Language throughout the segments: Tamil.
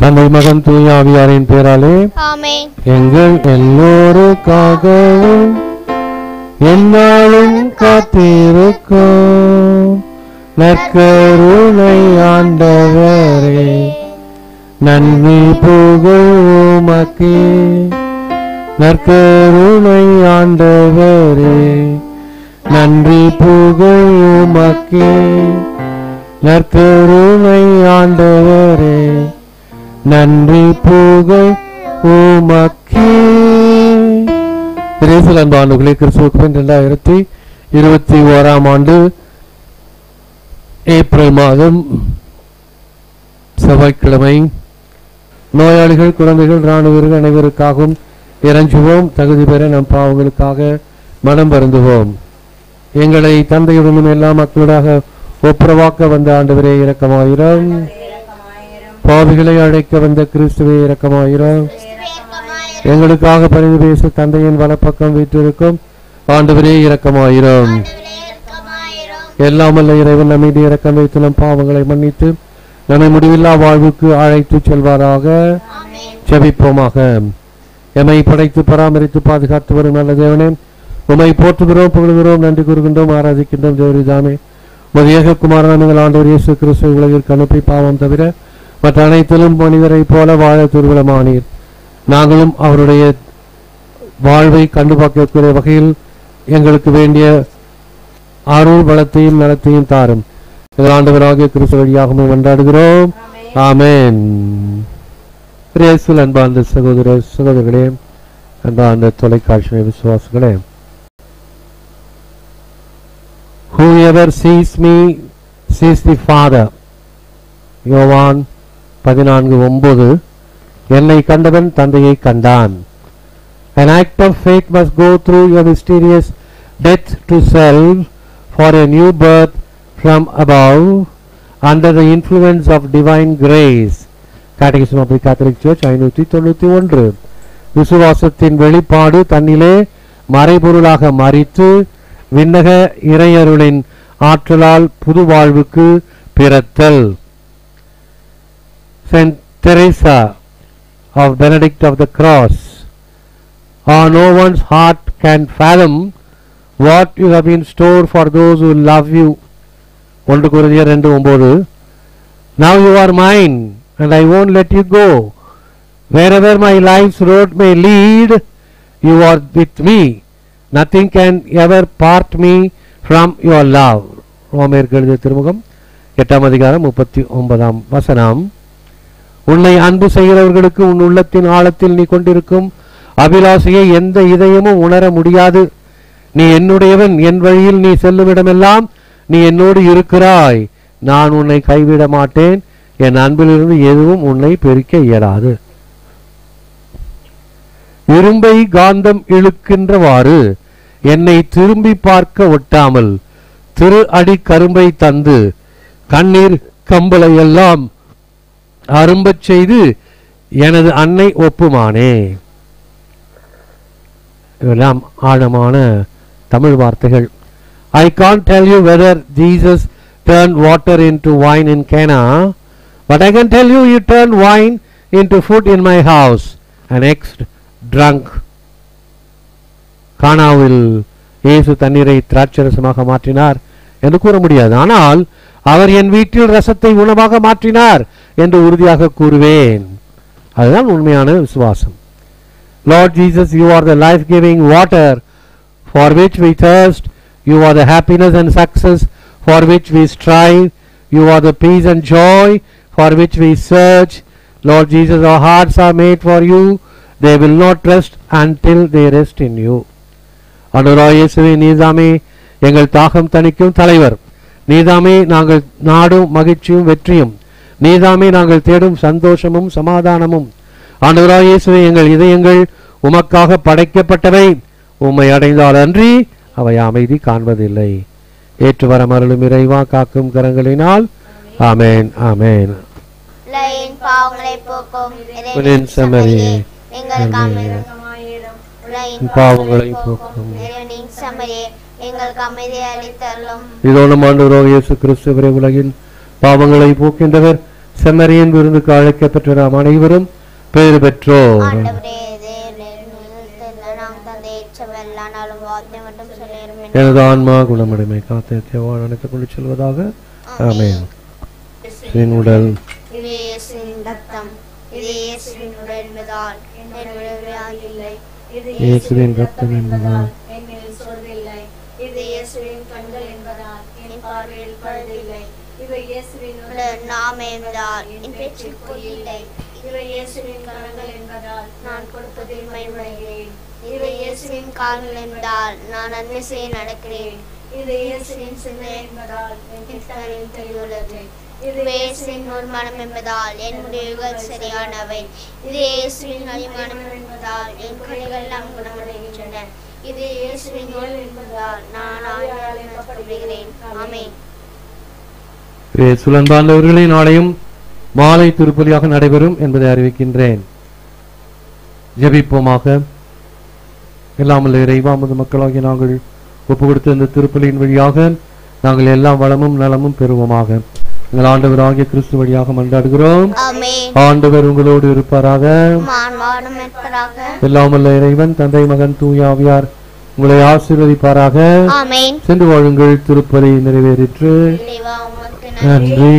தந்தை மகன் தூய ஆவியாரின் பேராலே ஆமென் எங்கள் எல்லோருக்காகவும் என்னாலும் காத்திருக்கும் நற்கருணை ஆண்டவரே நன்மை புகழ் உமக்கே நற்கருணை ஆண்டவரே நன்றி புகழ் உமக்கே நற்கருணை ஆண்டவரே நன்றி புகழ் உமக்கே பிரேசில் அன்பாண்டுகளே கிறிஸ்துவுக்கு இரண்டாயிரத்தி இருபத்தி ஓராம் ஆண்டு ஏப்ரல் மாதம் செவ்வாய்க்கிழமை நோயாளிகள் குழந்தைகள் இராணுவர்கள் அனைவருக்காகவும் இறஞ்சுவோம் தகுதி பெற நம் பாவங்களுக்காக மனம் வருந்துவோம் எங்களை தந்தையுடனும் எல்லா மக்களுடாக ஒப்புரவாக்க வந்த ஆண்டவரே இரக்கமாயிரம் பாவிகளை அழைக்க வந்த கிறிஸ்துவே இரக்கமாயிரம் எங்களுக்காக பரிந்து பேச தந்தையின் வலப்பக்கம் வீற்றிருக்கும் ஆண்டவரே இரக்கமாயிரம் எல்லாமல்ல இறைவன் நம்மீது இரக்கம் வைத்து நம் பாவங்களை மன்னித்து நம்மை முடிவில்லா வாழ்வுக்கு அழைத்து செல்வாராக செபிப்போமாக எம்மை படைத்து பராமரித்து பாதுகாத்து வரும் நல்ல தேவனே உம்மை போற்றுகிறோம் புகழுகிறோம் நன்றி கூறுகின்றோம் ஆராதிக்கின்றோம் தேவரிதாமே உமது ஏககுமாரன் நீங்கள் ஆண்டவர் இயேசு கிறிஸ்து உலகிற்கு அனுப்பி பாவம் தவிர மற்ற அனைத்திலும் மனிதரைப் போல வாழ துர்வலமானீர் நாங்களும் அவருடைய வாழ்வை கண்டுபார்க்கக்கூடிய வகையில் எங்களுக்கு வேண்டிய அருள் பலத்தையும் நலத்தையும் தாரும் எங்கள் ஆண்டவராகிய கிறிஸ்து வழியாகவும் கொண்டாடுகிறோம் ஆமென் பிரேசுல் அன்பார்ந்த சகோதர சகோதரர்களே அன்பார்ந்த தொலைக்காட்சி விசுவாசிகளே whoever sees me sees the father யோவான் பதினான்கு ஒன்பது என்னை கண்டவன் தந்தையை கண்டான் An act of faith must go through a mysterious death to self for a new birth from above under the influence of divine grace. Catechism of the Catholic Church ஐநூற்றி தொண்ணூற்றி ஒன்று விசுவாசத்தின் வெளிப்பாடு தன்னிலே மறைபொருளாக மறித்து விண்ணக இறையருளின் ஆற்றலால் புது வாழ்வுக்கு பிறத்தல் Saint Teresa of Benedict of the Cross or no one's heart can fathom what you have been stored for those who love you ஒன்று குருதியர் ரெண்டு ஒன்பது now you are mine and I won't let you go wherever my life's road may lead you are with me nothing can ever part me from your love ரோமேற்கு எழுதிய திருமுகம் எட்டாம் அதிகாரம் முப்பத்தி ஒன்பதாம் வசனம் உன்னை அன்பு செய்கிறவர்களுக்கு உன் உள்ளத்தின் ஆழத்தில் நீ கொண்டிருக்கும் அபிலாஷையை எந்த இதயமும் உணர முடியாது நீ என்னுடையவன் என் வழியில் நீ செல்லும் இடமெல்லாம் நீ என்னோடு இருக்கிறாய் நான் உன்னை கைவிட மாட்டேன் என் அன்பிலிருந்து எதுவும் உன்னை பெருக்க இயலாது இரும்பை காந்தம் இழுக்கின்றவாறு என்னை திரும்பி பார்க்க ஒட்டாமல் திரு அடி கரும்பை தந்து கண்ணீர் கம்பளை எல்லாம் அரும்பச் செய்து எனது அன்னை ஒப்புமானே இதெல்லாம் ஆழமான தமிழ் வார்த்தைகள் I can tell you whether Jesus turn water into wine in Cana but I can tell you you turn wine into food in my house and next drunk கானாவில் இயேசு தண்ணீரை திராட்சரசமாக மாற்றினார் என்று கூற முடியாது ஆனால் அவர் என் வீட்டில் ரசத்தை உணவாக மாற்றினார் என்று உறுதியாக கூறுவேன் அதுதான் உண்மையான விசுவாசம் Lord Jesus you are the life giving water for which we thirst you are the happiness and success for which we strive you are the peace and joy for which we search lord jesus our hearts are made for you they will not rest until they rest in you அனுராய் இயேசுவே நீதாமே எங்கள் தாகம் தணிக்கும் தலைவர் நீதாமே நாங்கள் நாடும் மகிழ்ச்சியும் வெற்றியும் நீதாமே நாங்கள் தேடும் சந்தோஷமும் சமாதானமும் ஆண்டவராய் இயேசுவே எங்கள் இதயங்கள் உமக்காக படைக்கப்பட்டவை உம்மை அடைந்தால் அன்றி அவை அமைதி காண்பதில்லை ஏற்று வர மருளும் இறைவா காக்கும் கரங்களினால் ஆமேன் ஆமேன் உலகின் பாவங்களை போக்கும் உலகின் இறைவனின் செம்மறியே, செம்மறியே, எங்களுக்கு நன்மையே. அமைதியும் உலகின் பாவங்களை பாவங்களை போக்கும். போக்கும் இறைவனின் செம்மறியே, எங்களுக்கு அமைதியை அளித்தருளும் இதோ நம் ஆண்டவராக இயேசு கிறிஸ்துவரே உலகின் பாவங்களை போக்கின்றவர் செம்மறியின் விருந்துக்கு அழைக்கப்பட்ட நாம் அனைவரும் பேறு பெற்றோர் ஆண்டவரே தேவனே நாம் தந்தை ஏற்றவெல்லானாலும் வார்த்தை மட்டும் சொல்லிடும் எனது ஆன்மா குணமடைமை காத்த வாழ் அனைத்துக் கொண்டு செல்வதாக ஆமென் என் உடல் இது இயேசுவின் ரத்தம் இது இயேசுவின் உடல் என்பதால் என்னுடைய வியாதி இல்லை இது இயேசுவின் ரத்தம் என்பதால் என்னில் சொல்வில்லை இது இயேசுவின் கண்கள் என்பதால் என் பார்வையில் பழுதில்லை இவை இயேசுவின் உடல் நாம் என்பதால் என் பேச்சில் பொய்யில்லை இவை இயேசுவின் கரங்கள் என்பதால் நான் கொடுப்பதில் மைமுடைகிறேன் இது இயேசுவின் கால்கள் என்பதால் நான் நன்மை செய்ய நடக்கிறேன் இது இயேசுவின் சிந்தை என்பதால் என் கிறிஸ்தவரின் தெளிவுள்ளது இது இயேசுவின் நூல்மனம் என்பதால் என் முடிவுகள் சரியானவை இது இயேசுவின் அடிமனம் என்பதால் என் குறைகள் எல்லாம் குணமடைகின்றன இது இயேசுவின் நூல் என்பதால் நான் ஆயால் எனப்படுகிறேன் ஆமென் சுழன்பார்ந்தவர்களே நாளையும் மாலை திருப்பலியாக நடைபெறும் என்பதை அறிவிக்கின்றேன் ஜெபிப்போமாக எல்லாமல் இறைவாமது மக்களாகிய நாங்கள் ஒப்பு கொடுத்த இந்த திருப்பலியின் வழியாக நாங்கள் எல்லா வளமும் நலமும் பெறுவோமாக எங்கள் ஆண்டவராகிய கிறிஸ்து வழியாக மன்றாடுகிறோம் ஆமென் ஆண்டவர் உங்களோடு இருப்பாராக மான்வாடும் என்பதாக எல்லாமல்ல இறைவன் தந்தை மகன் தூயாவியார் உங்களை ஆசீர்வதிப்பாராக ஆமென் சென்று வாழுங்கள் திருப்பலி நிறைவேறிற்று இறைவா உமக்கு நன்றி நன்றி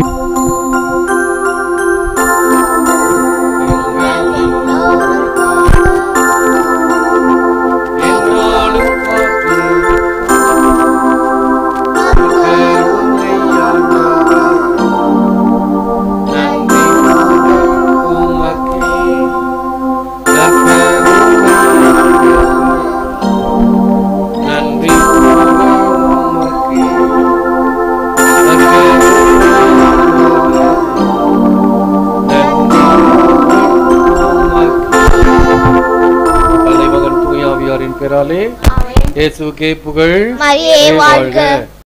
தந்தை மகன் தூயாவியாரின் பெயராலே ஆமென் இயேசுவுக்கே புகழ் மரியே வாழ்க